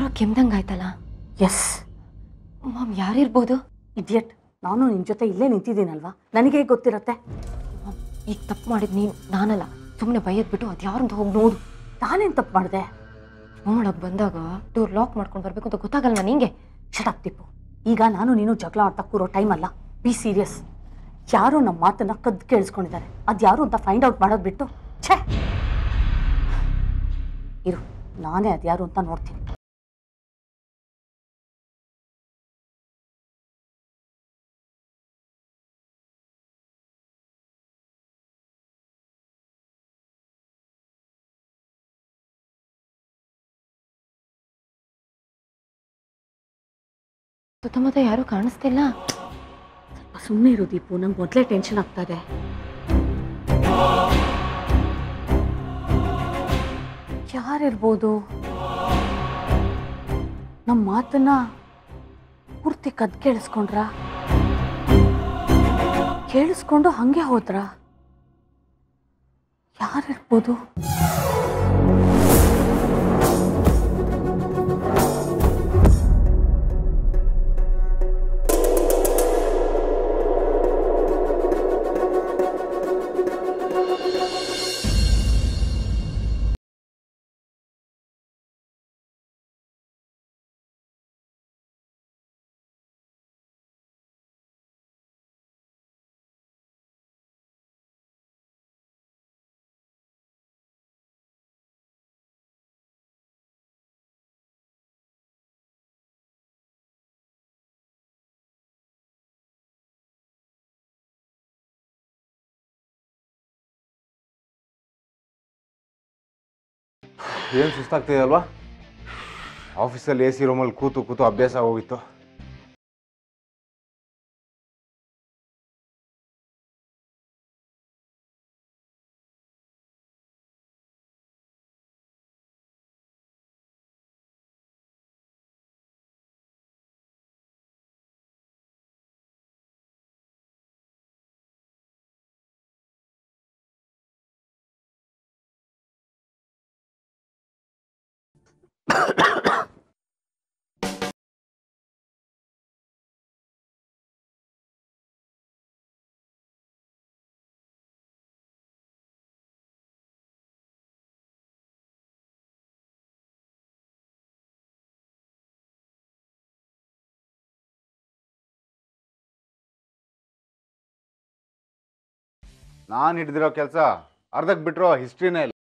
ಕೆಮ್ದಂಗಾಯ್ತಲ್ಲ yes mom ಯಾರಿರ್ಬೋದು idiot ನಾನು ನಿನ್ನ ಜೊತೆ ಇಲ್ಲೇ ನಿಂತಿದ್ದೀನಲ್ವಾ ನನಗೆ ಗೊತ್ತಿರತ್ತೆ ಮಾಮ್ ಈಗ ತಪ್ಪು ಮಾಡಿದ್ ನೀನು ನಾನಲ್ಲ ಸುಮ್ಮನೆ ಬೈಯದ್ಬಿಟ್ಟು ಅದು ಯಾರು ಅಂತ ಹೋಗಿ ನೋಡು ನಾನೇನು ತಪ್ಪು ಮಾಡಿದೆ ನೋಡಕ್ ಬಂದಾಗ ಡೋರ್ ಲಾಕ್ ಮಾಡ್ಕೊಂಡು ಬರ್ಬೇಕು ಅಂತ ಗೊತ್ತಾಗಲ್ಲ ನಿಂಗೆ ಶಟಪ್ ಟಿಪ್ಪು ಈಗ ನಾನು ನೀನು ಜಗಳ ಆಡ್ತಾ ಕೂರೋ ಟೈಮ್ ಅಲ್ಲ ಬಿ ಸೀರಿಯಸ್ ಯಾರೋ ನಮ್ಮ ಮಾತನ್ನ ಕದ್ದು ಕೇಳಿಸ್ಕೊಂಡಿದ್ದಾರೆ ಅದು ಯಾರು ಅಂತ ಫೈಂಡ್ ಔಟ್ ಮಾಡೋದು ಬಿಟ್ಟು ಛೇ ಇರು ನಾನೇ ಅದು ಯಾರು ಅಂತ ನೋಡ್ತೀನಿ ಸುತ್ತಮುತ್ತ ಯಾರೂ ಕಾಣಿಸ್ತಿಲ್ಲ ಸುಮ್ಮನೆ ಇರು ದೀಪು ನಂಗೆ ಮೊದಲೇ ಟೆನ್ಷನ್ ಆಗ್ತಾ ಇದೆ ಯಾರಿರ್ಬೋದು ನಮ್ಮ ಮಾತನ್ನ ಪೂರ್ತಿ ಕದ್ ಕೇಳಿಸ್ಕೊಂಡ್ರ ಕೇಳಿಸ್ಕೊಂಡು ಹಂಗೆ ಹೋದ್ರ ಯಾರಿರ್ಬೋದು ಏನು ಸುಸ್ತಾಗ್ತಿದೆ ಅಲ್ವಾ ಆಫೀಸಲ್ಲಿ ಎ ಸಿ ರೂಮಲ್ಲಿ ಕೂತು ಕೂತು ಅಭ್ಯಾಸ ಹೋಗಿತ್ತು ನಾನು ಹಿಡ್ದಿರೋ ಕೆಲಸ ಅರ್ಧಕ್ಕೆ ಬಿಟ್ಟರು ಹಿಸ್ಟ್ರಿನೇ ಇಲ್ಲ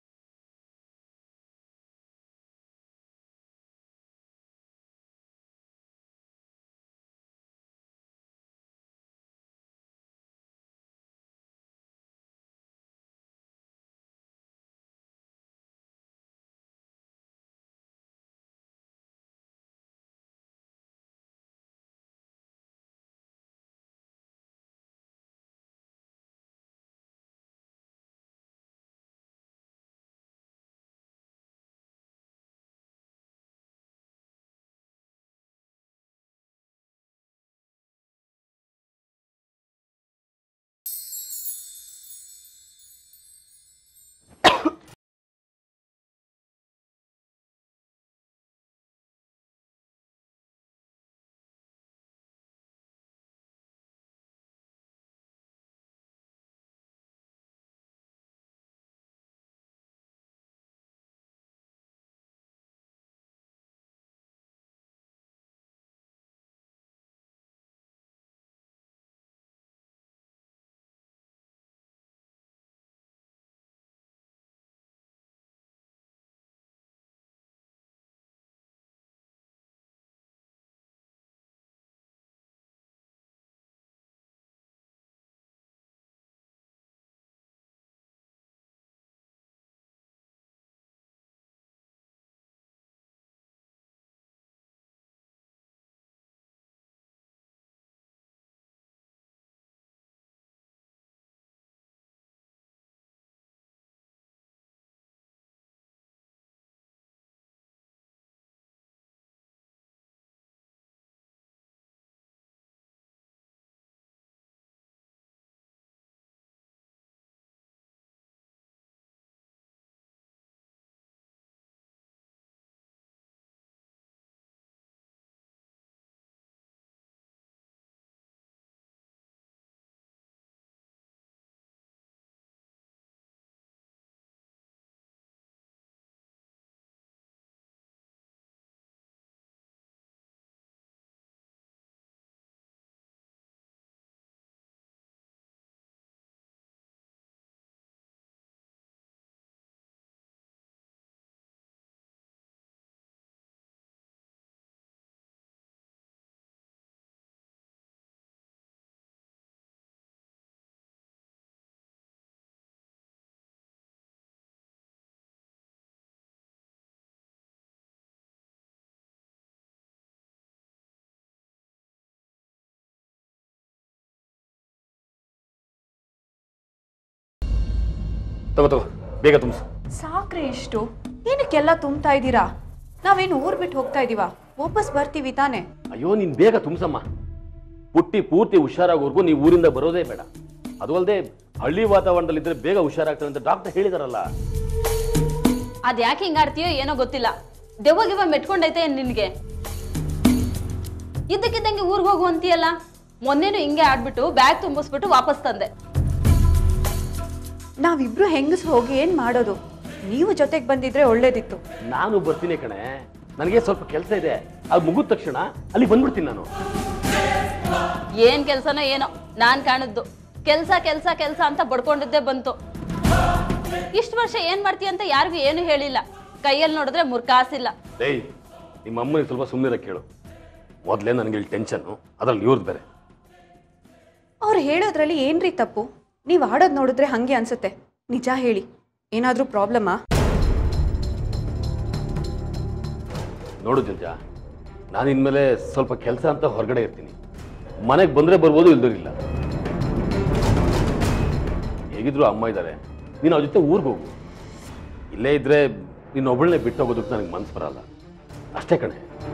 ತಗೋ ತಗೋ ಬೇಗ ತುಂಬಿಸು ಸಾಕ್ರೆ ಇಷ್ಟು ಏನಕ್ಕೆಲ್ಲ ತುಂಬ್ತಾ ಇದ್ದೀರಾ ನಾವೇನು ಊರ್ ಬಿಟ್ಟು ಹೋಗ್ತಾ ಇದೀವ ವಾಪಸ್ ಬರ್ತೀವಿ ತಾನೆ ಅಯ್ಯೋ ನೀನು ಬೇಗ ತುಂಬಿಸಮ್ಮ ಪುಟ್ಟಿ ಪೂರ್ತಿ ಹುಷಾರಾಗೋರ್ಗು ನೀವು ಊರಿಂದ ಬರೋದೇ ಬೇಡ ಅದು ಅಲ್ಲದೆ ಹಳ್ಳಿ ವಾತಾವರಣದಲ್ಲಿದ್ದರೆ ಬೇಗ ಹುಷಾರಾಗ್ತದೆ ಅಂತ ಡಾಕ್ಟರ್ ಹೇಳಿದಾರಲ್ಲ ಅದ್ ಯಾಕೆ ಹಿಂಗಾಡ್ತೀಯೋ ಏನೋ ಗೊತ್ತಿಲ್ಲ ದೆವ್ವ ಗಿವ್ವ ಮೆಟ್ಕೊಂಡೈತೆ ಏನ್ ನಿನ್ಗೆ ಇದ್ದಕ್ಕಿದ್ದಂಗೆ ಊರ್ಗ್ ಹೋಗು ಅಂತೀಯಲ್ಲ ಮೊನ್ನೆನೂ ಹಿಂಗೆ ಆಡ್ಬಿಟ್ಟು ಬ್ಯಾಗ್ ತುಂಬಿಸ್ಬಿಟ್ಟು ವಾಪಸ್ ತಂದೆ ನಾವಿಬ್ರು ಹೆಂಗಸ್ ಹೋಗಿ ಏನ್ ಮಾಡೋದು ನೀವು ಜೊತೆಗೆ ಬಂದಿದ್ರೆ ಒಳ್ಳೇದಿತ್ತು ನಾನು ಬರ್ತೀನಿ ಕಣೆ ನನಗೆ ಸ್ವಲ್ಪ ಕೆಲಸ ಇದೆ ಅದು ಮುಗಿದ ತಕ್ಷಣ ಅಲ್ಲಿ ಬಂದ್ಬಿಡ್ತೀನಿ ನಾನು ಏನ್ ಕೆಲ್ಸನೋ ಏನೋ ನಾನ್ ಕಾಣದ್ದು ಕೆಲ್ಸ ಕೆಲ್ಸ ಕೆಲ್ಸ ಅಂತ ಬಡ್ಕೊಂಡಿದ್ದೆ ಬಂತು ಇಷ್ಟು ವರ್ಷ ಏನ್ ಮಾಡ್ತೀಯ ಅಂತ ಯಾರಿಗೂ ಏನು ಹೇಳಿಲ್ಲ ಕೈಯಲ್ಲಿ ನೋಡಿದ್ರೆ ಮುರ್ಕಾಸಿಲ್ಲ ಏಯ್ ನಿಮ್ಮ ಅಮ್ಮನಿಗೆ ಸ್ವಲ್ಪ ಸುಮ್ಮನೆ ಕೇಳು ಮೊದಲೇ ನನಗೆ ಇಲ್ಲಿ ಟೆನ್ಷನ್ನು ಅದ್ರಲ್ಲಿ ಇವ್ರದ್ದು ಬೇರೆ ಅವ್ರು ಹೇಳೋದ್ರಲ್ಲಿ ಏನ್ರಿ ತಪ್ಪು ನೀವು ಆಡೋದ್ ನೋಡಿದ್ರೆ ಹಂಗೆ ಅನ್ಸುತ್ತೆ ನಿಜ ಹೇಳಿ ಏನಾದ್ರೂ ಪ್ರಾಬ್ಲಮಾ ನೋಡು ಜಂಜ ನಾನು ಇನ್ಮೇಲೆ ಸ್ವಲ್ಪ ಕೆಲಸ ಅಂತ ಹೊರಗಡೆ ಇರ್ತೀನಿ ಮನೆಗೆ ಬಂದರೆ ಬರ್ಬೋದು ಇಲ್ದಿರಿಲ್ಲ ಹೇಗಿದ್ರು ಅಮ್ಮ ಇದ್ದಾರೆ ನೀನು ಅವ್ರ ಜೊತೆ ಊರಿಗೆ ಹೋಗು ಇಲ್ಲೇ ಇದ್ರೆ ನೀನು ಒಬ್ಬಳನ್ನೇ ಬಿಟ್ಟು ಹೋಗೋದಕ್ಕೆ ನನಗೆ ಮನ್ಸು ಬರಲ್ಲ ಅಷ್ಟೇ ಕಣೆ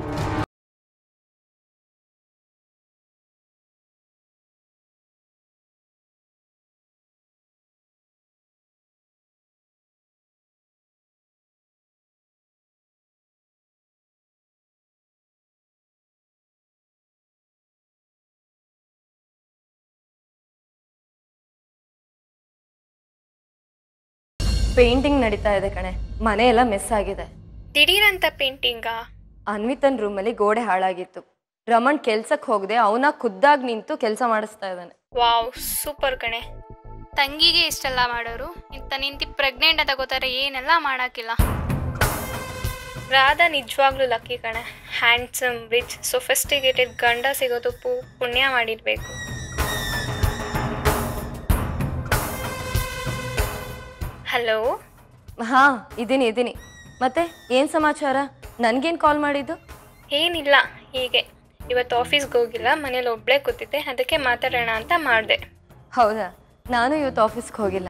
ಪೇಂಟಿಂಗ್ ನಡೀತಾ ಇದೆ ಕಣೆ ಮನೆ ಎಲ್ಲ ಮೆಸ್ ಆಗಿದೆ ದಿಢೀರಂತ ಪೇಂಟಿಂಗಾ ಅನ್ವಿತನ್ ರೂಮಲ್ಲಿ ಗೋಡೆ ಹಾಳಾಗಿತ್ತು ರಮಣ್ ಕೆಲ್ಸಕ್ಕೆ ಹೋಗದೆ ಅವನ ಖುದ್ದಾಗಿ ನಿಂತು ಕೆಲಸ ಮಾಡಿಸ್ತಾ ಇದ್ದಾನೆ ವಾವ್ ಸೂಪರ್ ಕಣೆ ತಂಗಿಗೆ ಇಷ್ಟೆಲ್ಲ ಮಾಡೋರು ಇಂಥ ನಿಂತಿ ಪ್ರೆಗ್ನೆಂಟ್ ಅಂತ ಗೊತ್ತಾರೆ ಏನೆಲ್ಲ ಮಾಡೋಕ್ಕಿಲ್ಲ ರಾಧಾ ನಿಜವಾಗ್ಲೂ ಲಕ್ಕಿ ಕಣೆ ಹ್ಯಾಂಡ್ಸಮ್ ರಿಚ್ ಸೊಫೆಸ್ಟಿಕೇಟೆಡ್ ಗಂಡ ಸಿಗೋದು ಪು ಪುಣ್ಯ ಮಾಡಿರ್ಬೇಕು ಹಲೋ ಹಾ ಇದೀನಿ ಇದೀನಿ ಮತ್ತೆ ಏನ್ ಸಮಾಚಾರ ನನ್ಗೇನ್ ಕಾಲ್ ಮಾಡಿದ್ದು ಏನಿಲ್ಲ ಹೀಗೆ ಇವತ್ತು ಆಫೀಸ್ಗೆ ಹೋಗಿಲ್ಲ ಮನೇಲಿ ಒಬ್ಬಳೇ ಕೂತಿದ್ದೆ ಅದಕ್ಕೆ ಮಾತಾಡೋಣ ಅಂತ ಮಾಡಿದೆ ಹೌದಾ ನಾನು ಇವತ್ತು ಆಫೀಸ್ಗೆ ಹೋಗಿಲ್ಲ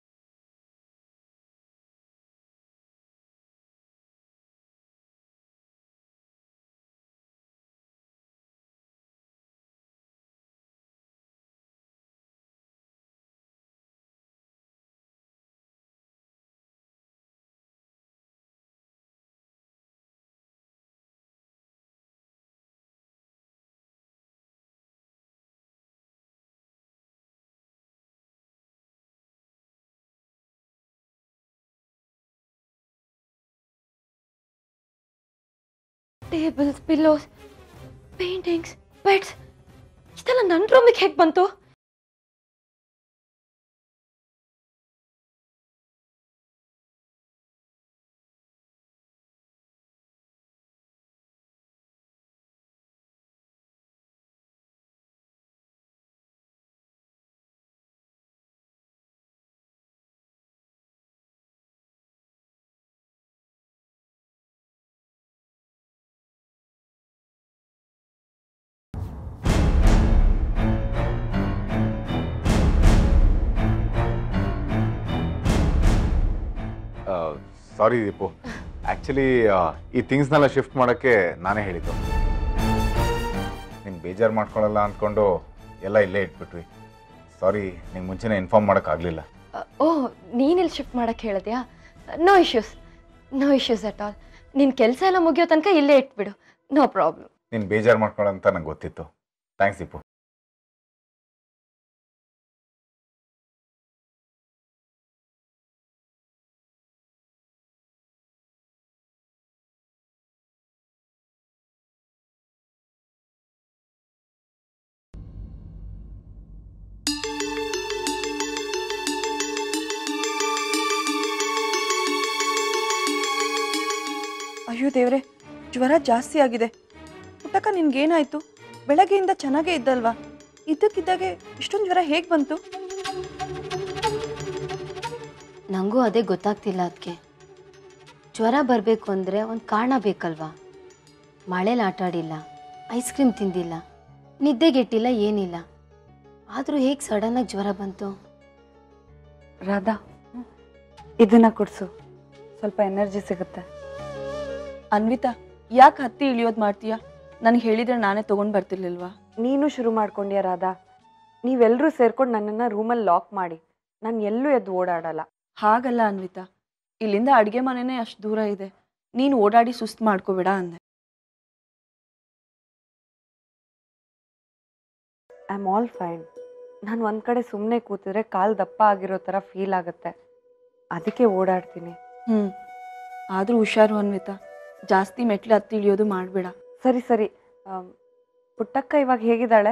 ಟೇಬಲ್ಸ್ ಪಿಲ್ಲೋಸ್ ಪೇಂಟಿಂಗ್ಸ್ ಬೆಡ್ಸ್ ಇದೆಲ್ಲ ನನ್ನ ರೂಮಿಗೆ ಹೇಗೆ ಬಂತು ಸಾರಿ ದೀಪು ಆ್ಯಕ್ಚುಲಿ ಈ ಥಿಂಗ್ಸ್ನೆಲ್ಲ ಶಿಫ್ಟ್ ಮಾಡೋಕ್ಕೆ ನಾನೇ ಹೇಳಿದ್ದು ನೀನು ಬೇಜಾರು ಮಾಡ್ಕೊಳ್ಳಲ್ಲ ಅಂದ್ಕೊಂಡು ಎಲ್ಲ ಇಲ್ಲೇ ಇಟ್ಬಿಟ್ವಿ ಸಾರಿ ನಿಂಗೆ ಮುಂಚೆನೇ ಇನ್ಫಾರ್ಮ್ ಮಾಡೋಕ್ಕಾಗಲಿಲ್ಲ ಓ ನೀನಿಲ್ಲಿ ಶಿಫ್ಟ್ ಮಾಡಕ್ಕೆ ಹೇಳಿದ್ಯಾ no issues no issues at all ನಿನ್ನ ಕೆಲಸ ಎಲ್ಲ ಮುಗಿಯೋ ತನಕ ಇಲ್ಲೇ ಇಟ್ಬಿಡು ನೋ ಪ್ರಾಬ್ಲಮ್ ನೀನು ಬೇಜಾರು ಮಾಡ್ಕೊಳ್ಳೋ ಅಂತ ನಂಗೆ ಗೊತ್ತಿತ್ತು ಥ್ಯಾಂಕ್ಸ್ ದೀಪು ಅಯ್ಯೋ ದೇವ್ರೆ ಜ್ವರ ಜಾಸ್ತಿ ಆಗಿದೆ ಪುಟ್ಟಕ್ಕ ನಿನ್ಗೇನಾಯ್ತು ಬೆಳಗ್ಗೆಯಿಂದ ಚೆನ್ನಾಗೇ ಇದ್ದಲ್ವಾ ಇದ್ದಕ್ಕಿದ್ದಾಗೆ ಇಷ್ಟೊಂದು ಜ್ವರ ಹೇಗೆ ಬಂತು ನನಗೂ ಅದೇ ಗೊತ್ತಾಗ್ತಿಲ್ಲ ಅದಕ್ಕೆ ಜ್ವರ ಬರಬೇಕು ಅಂದರೆ ಒಂದು ಕಾರಣ ಬೇಕಲ್ವಾ ಮಳೇಲಿ ಆಟ ಆಡಿಲ್ಲ ಐಸ್ ಕ್ರೀಮ್ ತಿಂದಿಲ್ಲ ನಿದ್ದೆಗೆಟ್ಟಿಲ್ಲ ಏನಿಲ್ಲ ಆದರೂ ಹೇಗೆ ಸಡನ್ನಾಗಿ ಜ್ವರ ಬಂತು ರಾಧಾ ಇದನ್ನ ಕುಡ್ಸು ಸ್ವಲ್ಪ ಎನರ್ಜಿ ಸಿಗುತ್ತೆ ಅನ್ವಿತಾ ಯಾಕೆ ಹತ್ತಿ ಇಳಿಯೋದು ಮಾಡ್ತೀಯಾ ನನಗೆ ಹೇಳಿದ್ರೆ ನಾನೇ ತೊಗೊಂಡು ಬರ್ತಿರ್ಲಿಲ್ವಾ ನೀನು ಶುರು ಮಾಡ್ಕೊಂಡ್ಯಾ ರಾಧಾ ನೀವೆಲ್ಲರೂ ಸೇರ್ಕೊಂಡು ನನ್ನನ್ನು ರೂಮಲ್ಲಿ ಲಾಕ್ ಮಾಡಿ ನಾನು ಎಲ್ಲೂ ಎದ್ದು ಓಡಾಡಲ್ಲ ಹಾಗಲ್ಲ ಅನ್ವಿತಾ ಇಲ್ಲಿಂದ ಅಡುಗೆ ಮನೆನೇ ಅಷ್ಟು ದೂರ ಇದೆ ನೀನು ಓಡಾಡಿ ಸುಸ್ತು ಮಾಡ್ಕೋಬೇಡ ಅಂದೆ ಐ ಆಮ್ ಆಲ್ ಫೈನ್ ನಾನು ಒಂದು ಕಡೆ ಸುಮ್ಮನೆ ಕೂತಿದ್ರೆ ಕಾಲು ದಪ್ಪ ಆಗಿರೋ ಥರ ಫೀಲ್ ಆಗುತ್ತೆ ಅದಕ್ಕೆ ಓಡಾಡ್ತೀನಿ ಹ್ಞೂ ಆದರೂ ಹುಷಾರು ಅನ್ವಿತಾ ಜಾಸ್ತಿ ಮೆಟ್ಲು ಹತ್ತಿ ಇಳಿಯೋದು ಮಾಡಬೇಡ ಸರಿ ಸರಿ ಆಮ್, ಪುಟ್ಟಕ್ಕ ಇವಾಗ ಹೇಗಿದ್ದಾಳೆ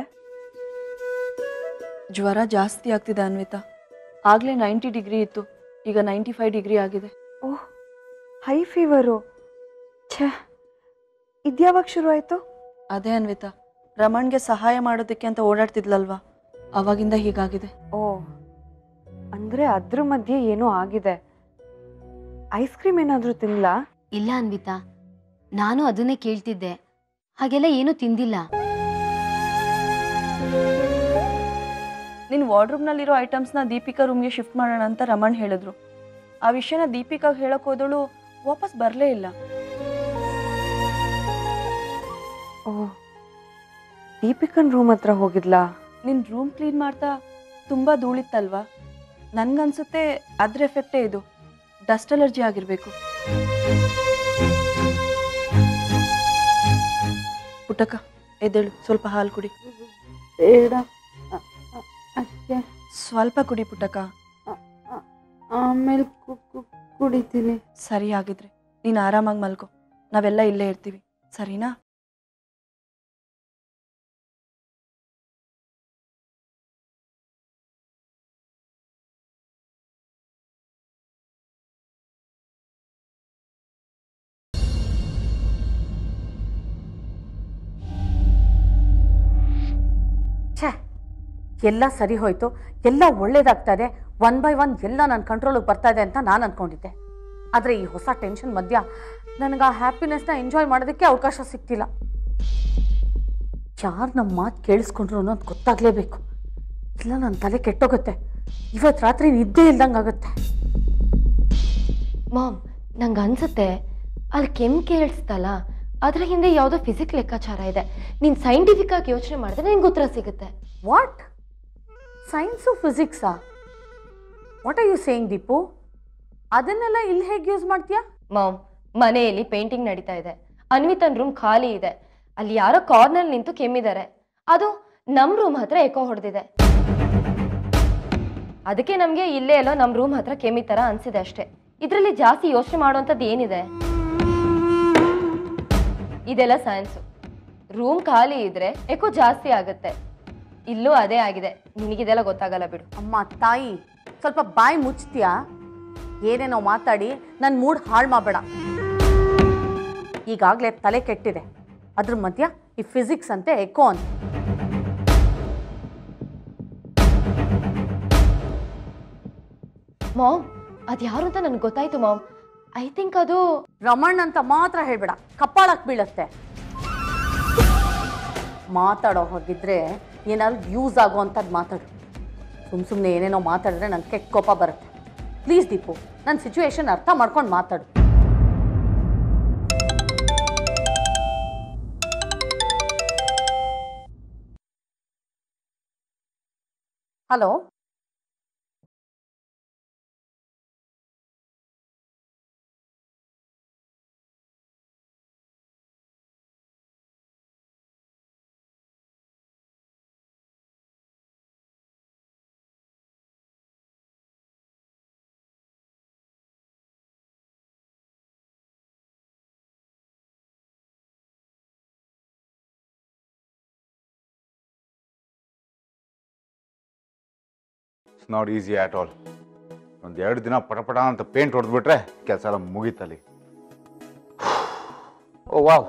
ಜ್ವರ ಜಾಸ್ತಿ ಆಗ್ತಿದೆ ಅನ್ವಿತಾ ಆಗಲೇ ನೈಂಟಿ ಡಿಗ್ರಿ ಇತ್ತು ಈಗ ನೈಂಟಿ ಫೈವ್ ಡಿಗ್ರಿ ಆಗಿದೆ ಓಹ್ ಹೈ ಫೀವರು ಛೇ ಇದ್ಯಾವಾಗ ಶುರು ಆಯಿತು ಅದೇ ಅನ್ವಿತಾ ರಮಣ್ಗೆ ಸಹಾಯ ಮಾಡೋದಕ್ಕೆ ಅಂತ ಓಡಾಡ್ತಿದ್ಲಲ್ವಾ ಅವಾಗಿಂದ ಹೀಗಾಗಿದೆ ಓ ಅಂದರೆ ಅದ್ರ ಮಧ್ಯೆ ಏನೋ ಆಗಿದೆ ಐಸ್ ಕ್ರೀಮ್ ಏನಾದರೂ ತಿನ್ಲಾ ಇಲ್ಲ ಅನ್ವಿತಾ ನಾನು ಅದನ್ನೇ ಕೇಳ್ತಿದ್ದೆ ಹಾಗೆಲ್ಲ ಏನೂ ತಿಂದಿಲ್ಲ ನಿನ್ನ ವಾರ್ಡ್ರೂಮ್ನಲ್ಲಿರೋ ಐಟಮ್ಸ್ನ ದೀಪಿಕಾ ರೂಮ್ಗೆ ಶಿಫ್ಟ್ ಮಾಡೋಣ ಅಂತ ರಮಣ್ ಹೇಳಿದ್ರು ಆ ವಿಷಯನ ದೀಪಿಕಾಗೆ ಹೇಳಕ್ ಹೋದಳು ವಾಪಸ್ ಬರಲೇ ಇಲ್ಲ ಓ ದೀಪಿಕನ್ ರೂಮ್ ಹತ್ರ ಹೋಗಿದ್ಲಾ ನಿನ್ನ ರೂಮ್ ಕ್ಲೀನ್ ಮಾಡ್ತಾ ತುಂಬ ಧೂಳಿತ್ತಲ್ವಾ ನನ್ಗನ್ಸುತ್ತೆ ಅದ್ರ ಎಫೆಕ್ಟೇ ಇದು ಡಸ್ಟ್ ಅಲರ್ಜಿ ಆಗಿರಬೇಕು ಪುಟ್ಟಕ್ಕ ಎದ್ದೇಳು ಸ್ವಲ್ಪ ಹಾಲು ಕುಡಿ ಬೇಡ ಅಕ್ಕೆ ಸ್ವಲ್ಪ ಕುಡಿ ಪುಟ್ಟಕ್ಕ ಆಮೇಲೆ ಕುಡಿತೀನಿ ಸರಿ ಆಗಿದ್ರೆ ನೀನು ಆರಾಮಾಗಿ ಮಲ್ಕೋ ನಾವೆಲ್ಲ ಇಲ್ಲೇ ಇರ್ತೀವಿ ಸರಿನಾ ಛೇ ಎಲ್ಲ ಸರಿ ಹೋಯ್ತು ಎಲ್ಲ ಒಳ್ಳೇದಾಗ್ತಾ ಇದೆ ಒನ್ ಬೈ ಒನ್ ಎಲ್ಲ ನನ್ನ ಕಂಟ್ರೋಲಿಗೆ ಬರ್ತಾ ಇದೆ ಅಂತ ನಾನು ಅಂದ್ಕೊಂಡಿದ್ದೆ ಆದರೆ ಈ ಹೊಸ ಟೆನ್ಷನ್ ಮಧ್ಯ ನನಗೆ ಆ ಹ್ಯಾಪಿನೆಸ್ನ ಎಂಜಾಯ್ ಮಾಡೋದಕ್ಕೆ ಅವಕಾಶ ಸಿಗ್ತಿಲ್ಲ ಯಾರು ನಮ್ಮ ಮಾತು ಕೇಳಿಸ್ಕೊಂಡ್ರು ಅನ್ನೋದು ಗೊತ್ತಾಗಲೇಬೇಕು ಇಲ್ಲ ನನ್ನ ತಲೆ ಕೆಟ್ಟೋಗುತ್ತೆ ಇವತ್ತು ರಾತ್ರಿ ನಿದ್ದೆ ಇಲ್ದಂಗೆ ಆಗುತ್ತೆ ಮಾಮ್ ನಂಗೆ ಅನ್ಸುತ್ತೆ ಅಲ್ಲಿ ಕೆಮ್ಮು ಕೇಳಿಸ್ತಲ್ಲ ಅದ್ರ ಹಿಂದೆ ಯಾವುದೋ ಫಿಸಿಕ್ ಲೆಕ್ಕಾಚಾರ ಇದೆ ನೀನು ಸೈಂಟಿಫಿಕ್ ಆಗಿ ಯೋಚನೆ ಮಾಡಿದ್ರೆ ನಿಂಗೆ ಉತ್ತರ ಸಿಗುತ್ತೆ ವಾಟ್ ಸೈನ್ಸು ಫಿಸಿಕ್ಸಾ what are you saying Deepu ಅದನ್ನೆಲ್ಲ ಇಲ್ಲಿ ಹೇಗೆ ಯೂಸ್ ಮಾಡ್ತೀಯಾ ಮಾಮ್ ಮನೆಯಲ್ಲಿ ಪೇಂಟಿಂಗ್ ನಡೀತಾ ಇದೆ ಅನ್ವಿತನ್ ರೂಮ್ ಖಾಲಿ ಇದೆ ಅಲ್ಲಿ ಯಾರೋ ಕಾರ್ನರ್ ನಿಂತು ಕೆಮ್ಮಿದ್ದಾರೆ ಅದು ನಮ್ಮ ರೂಮ್ ಹತ್ರ ಎಕೋ ಹೊಡೆದಿದೆ ಅದಕ್ಕೆ ನಮಗೆ ಇಲ್ಲೇ ಎಲ್ಲೋ ನಮ್ಮ ರೂಮ್ ಹತ್ರ ಕೆಮ್ಮಿ ಥರ ಅನ್ಸಿದೆ ಅಷ್ಟೇ ಇದರಲ್ಲಿ ಜಾಸ್ತಿ ಯೋಚನೆ ಮಾಡುವಂಥದ್ದು ಏನಿದೆ ಇದೆಲ್ಲ ಸೈನ್ಸು ರೂಮ್ ಖಾಲಿ ಇದ್ರೆ ಎಕೋ ಜಾಸ್ತಿ ಆಗುತ್ತೆ ಇಲ್ಲೂ ಅದೇ ಆಗಿದೆ ನಿನಗಿದೆಲ್ಲ ಗೊತ್ತಾಗಲ್ಲ ಬಿಡು ಅಮ್ಮ ತಾಯಿ ಸ್ವಲ್ಪ ಬಾಯಿ ಮುಚ್ತೀಯಾ ಏನೇನೋ ಮಾತಾಡಿ ನನ್ನ ಮೂಡ್ ಹಾಳು ಮಾಡಬೇಡ ಈಗಾಗಲೇ ತಲೆ ಕೆಟ್ಟಿದೆ ಅದ್ರ ಮಧ್ಯ ಈ ಫಿಸಿಕ್ಸ್ ಅಂತೆ ಎಕೋ ಅಂತ ಮಾಮ್ ಅದು ಯಾರು ಅಂತ ನನಗೆ ಗೊತ್ತಾಯ್ತು ಮಾಮ್ ಐ ಥಿಂಕ್ ಅದು ರಮಣ್ ಅಂತ ಮಾತ್ರ ಹೇಳ್ಬೇಡ ಕಪ್ಪಾಳಕ್ಕೆ ಬೀಳತ್ತೆ ಮಾತಾಡೋ ಹೋಗಿದ್ರೆ ಏನಾದ್ರು ಯೂಸ್ ಆಗೋ ಅಂಥದ್ದು ಮಾತಾಡು ಸುಮ್ಮ ಸುಮ್ಮನೆ ಏನೇನೋ ಮಾತಾಡಿದ್ರೆ ನಂಗೆ ಕೆಟ್ಟ ಕೋಪ ಬರುತ್ತೆ ಪ್ಲೀಸ್ ದೀಪು ನನ್ನ ಸಿಚುವೇಶನ್ ಅರ್ಥ ಮಾಡ್ಕೊಂಡು ಮಾತಾಡು hello it's not easy at all ಒಂದು ಎರಡು ದಿನ ಪಟಪಟ ಅಂತ ಪೇಂಟ್ ಹೊಡೆದ್ಬಿಟ್ರೆ ಕೆಲಸ ಎಲ್ಲ ಮುಗೀತಲ್ಲಿ ಓ ವಾವ್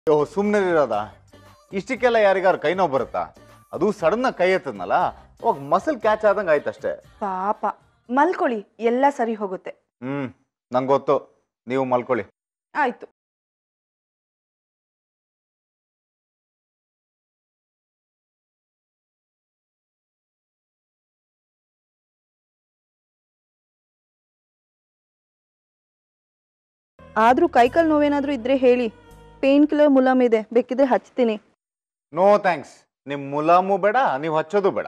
ಯೋ ಸುಮ್ಮನೆ ಇರೋದ ಇಷ್ಟಕ್ಕೆಲ್ಲ ಯಾರಿಗಾರು ಕೈ ನೋವು ಬರುತ್ತಾ ಅದು ಸಡನ್ನ ಕೈ ಎತ್ತದ್ನಲ್ಲ ಅವಾಗ ಮಸಲ್ ಕ್ಯಾಚ್ ಆದಂಗೆ ಆಯ್ತಷ್ಟೇ ಪಾಪ ಮಲ್ಕೊಳ್ಳಿ ಎಲ್ಲ ಸರಿ ಹೋಗುತ್ತೆ ಹ್ಮ್ ನಂಗೆ ಗೊತ್ತು ನೀವು ಮಲ್ಕೊಳ್ಳಿ ಆಯ್ತು ಆದರೂ ಕೈಕಾಲು ನೋವೇನಾದರೂ ಇದ್ರೆ ಹೇಳಿ ಪೇನ್ ಕಿಲ್ಲರ್ ಮುಲಾಮ್ ಇದೆ ಬೇಕಿದ್ರೆ ಹಚ್ತೀನಿ ನೋ ಥ್ಯಾಂಕ್ಸ್ ನಿಮ್ ಮುಲಾಮು ಬೇಡ ನೀವು ಹಚ್ಚೋದು ಬೇಡ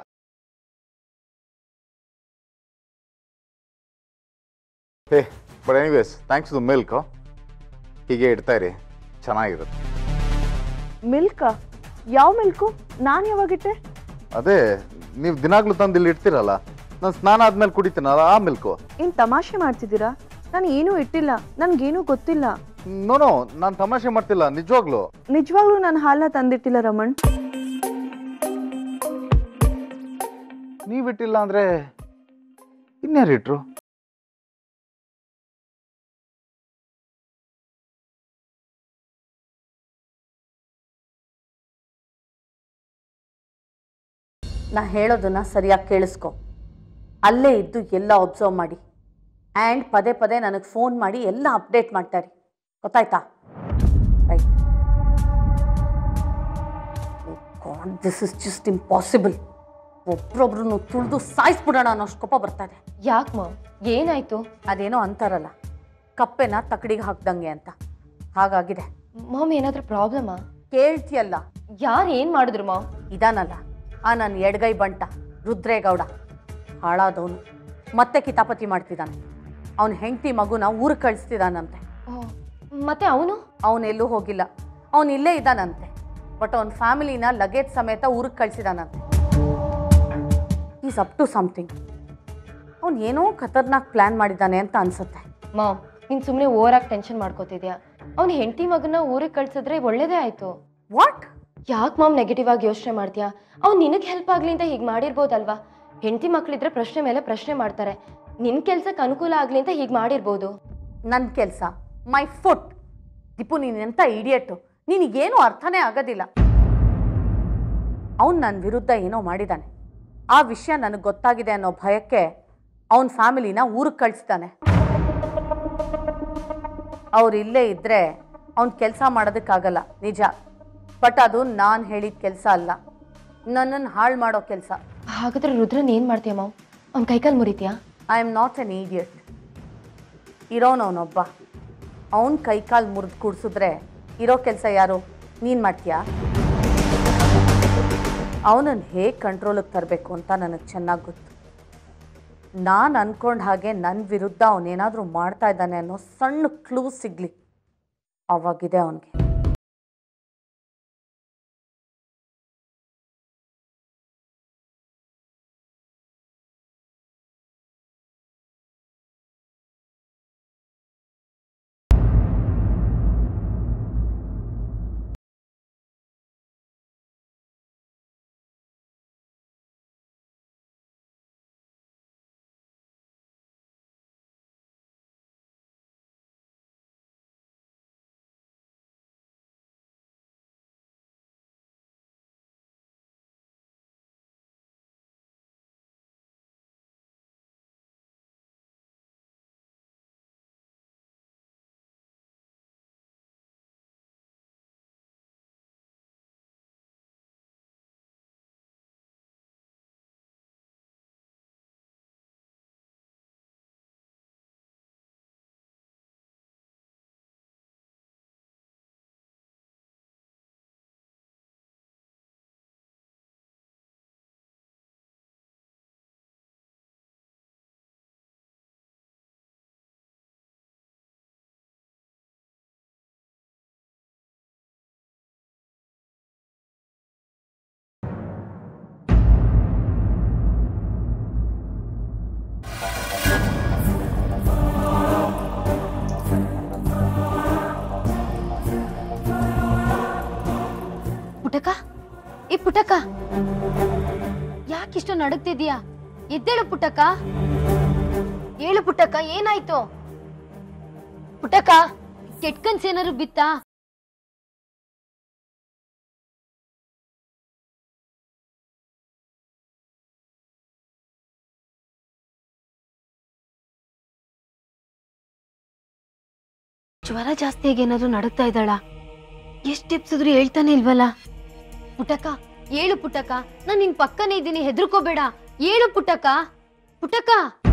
hey but anyways thanks to milk ಹೀಗೆ ಇಡ್ತಾ ಇರಿ ಚೆನ್ನಾಗಿರುತ್ತೆ ಮಿಲ್ಕಾ ಯಾವ ಮಿಲ್ಕು ನಾನು ಯಾವಾಗಿಟ್ಟೆ ಅದೇ ನೀವು ದಿನಾಗ್ಲೂ ತಂದು ಇಲ್ಲಿ ಇಡ್ತೀರಲ್ಲ ನಾನು ಸ್ನಾನ ಆದ್ಮೇಲೆ ಕುಡಿತೀನಲ್ಲ ಆ ಮಿಲ್ಕು ಏನು ತಮಾಷೆ ಮಾಡ್ತಿದ್ದೀರಾ ನಾನು ಏನೂ ಇಟ್ಟಿಲ್ಲ ನನಗೇನೂ ಗೊತ್ತಿಲ್ಲ ನೋ ನೋ ನಾನು ತಮಾಷೆ ಮಾಡ್ತಿಲ್ಲ ನಿಜವಾಗ್ಲು ನಿಜವಾಗ್ಲೂ ನಾನು ಹಾಲನ್ನ ತಂದಿಟ್ಟಿಲ್ಲ ರಮಣ್ ನೀವಿಟ್ಟಿಲ್ಲ ಅಂದ್ರೆ ಇನ್ಯಾರು ಇಟ್ರು ನಾ ಹೇಳೋದನ್ನ ಸರಿಯಾಗಿ ಕೇಳಿಸ್ಕೊ ಅಲ್ಲೇ ಇದ್ದು ಎಲ್ಲ ಒಬ್ಸರ್ವ್ ಮಾಡಿ ಆ್ಯಂಡ್ ಪದೇ ಪದೇ ನನಗೆ ಫೋನ್ ಮಾಡಿ ಎಲ್ಲ ಅಪ್ಡೇಟ್ ಮಾಡ್ತಾರೆ ಗೊತ್ತಾಯ್ತಾ right God this is just impossible ಒಬ್ರೊಬ್ರನ್ನು ತುಳಿದು ಸಾಯಿಸ್ಬಿಡೋಣ ಅನ್ನೋಷ್ಟು ಕೋಪ ಬರ್ತಾ ಇದೆ ಯಾಕೆ ಮಾಮ್ ಏನಾಯ್ತು ಅದೇನೋ ಅಂತಾರಲ್ಲ ಕಪ್ಪೆನ ತಕಡಿಗೆ ಹಾಕ್ದಂಗೆ ಅಂತ ಹಾಗಾಗಿದೆ ಮಾಮ್ ಏನಾದ್ರೂ ಪ್ರಾಬ್ಲಮಾ ಕೇಳ್ತಿಯಲ್ಲ ಯಾರು ಏನು ಮಾಡಿದ್ರು ಮಾಮ್ ಇದಾನಲ್ಲ ಆ ನನ್ನ ಎಡಗೈ ಬಂಟ ರುದ್ರೇಗೌಡ ಹಾಳಾದವನು ಮತ್ತೆ ಕಿತಾಪತಿ ಮಾಡ್ತಿದ್ದಾನೆ ಅವನ ಹೆಂಡತಿ ಮಗುನ ಊರಿಗೆ ಕಳಿಸ್ತಿದ್ದಾನಂತೆ ಮತ್ತೆ ಅವನು ಅವನೆಲ್ಲೂ ಹೋಗಿಲ್ಲ ಅವನು ಇಲ್ಲೇ ಇದ್ದಾನಂತೆ ಬಟ್ ಅವನ ಫ್ಯಾಮಿಲಿನ ಲಗೇಜ್ ಸಮೇತ ಊರಿಗೆ ಕಳಿಸಿದಾನಂತೆ ಈಸ್ ಅಪ್ ಟು ಸಮಥಿಂಗ್ ಅವನು ಏನೋ ಖತರ್ನಾಕ್ ಪ್ಲ್ಯಾನ್ ಮಾಡಿದ್ದಾನೆ ಅಂತ ಅನ್ಸುತ್ತೆ ಮಾಮ್ ನೀನು ಸುಮ್ಮನೆ ಓವರಾಗಿ ಟೆನ್ಷನ್ ಮಾಡ್ಕೋತಿದ್ಯಾ ಅವ್ನ ಹೆಂಡತಿ ಮಗನ ಊರಿಗೆ ಕಳ್ಸಿದ್ರೆ ಒಳ್ಳೇದೇ ಆಯ್ತು ವಾಟ್ ಯಾಕೆ ಮಾಮ್ ನೆಗೆಟಿವ್ ಆಗಿ ಯೋಚನೆ ಮಾಡ್ತೀಯಾ ಅವ್ನು ನಿನಗೆ ಹೆಲ್ಪ್ ಆಗಲಿ ಅಂತ ಹೀಗೆ ಮಾಡಿರ್ಬೋದಲ್ವಾ ಹೆಂಡತಿ ಮಕ್ಳಿದ್ರೆ ಪ್ರಶ್ನೆ ಮೇಲೆ ಪ್ರಶ್ನೆ ಮಾಡ್ತಾರೆ ನಿನ್ನ ಕೆಲ್ಸಕ್ಕೆ ಅನುಕೂಲ ಆಗಲಿ ಅಂತ ಹೀಗೆ ಮಾಡಿರ್ಬೋದು ನನ್ನ ಕೆಲಸ ಮೈ ಫುಟ್ ದಿಪು ನೀನೆಂತ ಇಡಿಯಟ್ಟು ನಿನಗೇನು ಅರ್ಥನೇ ಆಗೋದಿಲ್ಲ ಅವನು ನನ್ನ ವಿರುದ್ಧ ಏನೋ ಮಾಡಿದ್ದಾನೆ ಆ ವಿಷಯ ನನಗೆ ಗೊತ್ತಾಗಿದೆ ಅನ್ನೋ ಭಯಕ್ಕೆ ಅವನ ಫ್ಯಾಮಿಲಿನ ಊರಿಗೆ ಕಳಿಸ್ತಾನೆ ಅವ್ರು ಇಲ್ಲೇ ಇದ್ದರೆ ಅವ್ನ ಕೆಲಸ ಮಾಡೋದಕ್ಕಾಗಲ್ಲ ನಿಜ ಬಟ್ ಅದು ನಾನು ಹೇಳಿದ ಕೆಲಸ ಅಲ್ಲ ನನ್ನನ್ನು ಹಾಳು ಮಾಡೋ ಕೆಲಸ ಹಾಗಾದ್ರೆ ರುದ್ರನ್ ಏನು ಮಾಡ್ತೀಯ ಮಾಮ್ ಅವ್ನ ಕೈಕಾಲು ಮುರಿತೀಯಾ I am not an idiot ಇರೋನವನೊಬ್ಬ ಅವನ ಕೈಕಾಲು ಮುರಿದು ಕೂಡಿಸಿದ್ರೆ ಇರೋ ಕೆಲಸ ಯಾರು ನೀನು ಮಾಡ್ತೀಯಾ ಅವನನ್ನು ಹೇಗೆ ಕಂಟ್ರೋಲಿಗೆ ತರಬೇಕು ಅಂತ ನನಗೆ ಚೆನ್ನಾಗಿ ಗೊತ್ತು ನಾನು ಅಂದ್ಕೊಂಡ ಹಾಗೆ ನನ್ನ ವಿರುದ್ಧ ಅವನೇನಾದರೂ ಮಾಡ್ತಾ ಇದ್ದಾನೆ ಅನ್ನೋ ಸಣ್ಣ ಕ್ಲೂ ಸಿಗಲಿ ಅವಾಗಿದೆ ಅವನಿಗೆ ಪುಟಕ ಈ ಪುಟಕ ಯಾಕಿಷ್ಟು ನಡುಗ್ತಿದ್ಯಾ ಎದ್ದೇಳು ಪುಟಕ ಹೇಳು ಪುಟಕ ಏನಾಯ್ತು ಪುಟಕ ಕೆಟ್ಕನ್ಸ್ ಏನಾರು ಬಿತ್ತಾ ಜ್ವರ ಜಾಸ್ತಿ ಆಗಿ ಏನಾದ್ರು ನಡುಗ್ತಾ ಇದ್ದಾಳ ಎಷ್ಟ್ ಟಿಪ್ಸಿದ್ರು ಹೇಳ್ತಾನೆ ಇಲ್ವಲ್ಲ ಪುಟಕ ಏಳು ಪುಟಕ ನಾನ್ ನಿನ್ ಪಕ್ಕನೇ ಇದ್ದೀನಿ ಹೆದರ್ಕೋಬೇಡ ಏಳು ಪುಟಕ ಪುಟಕ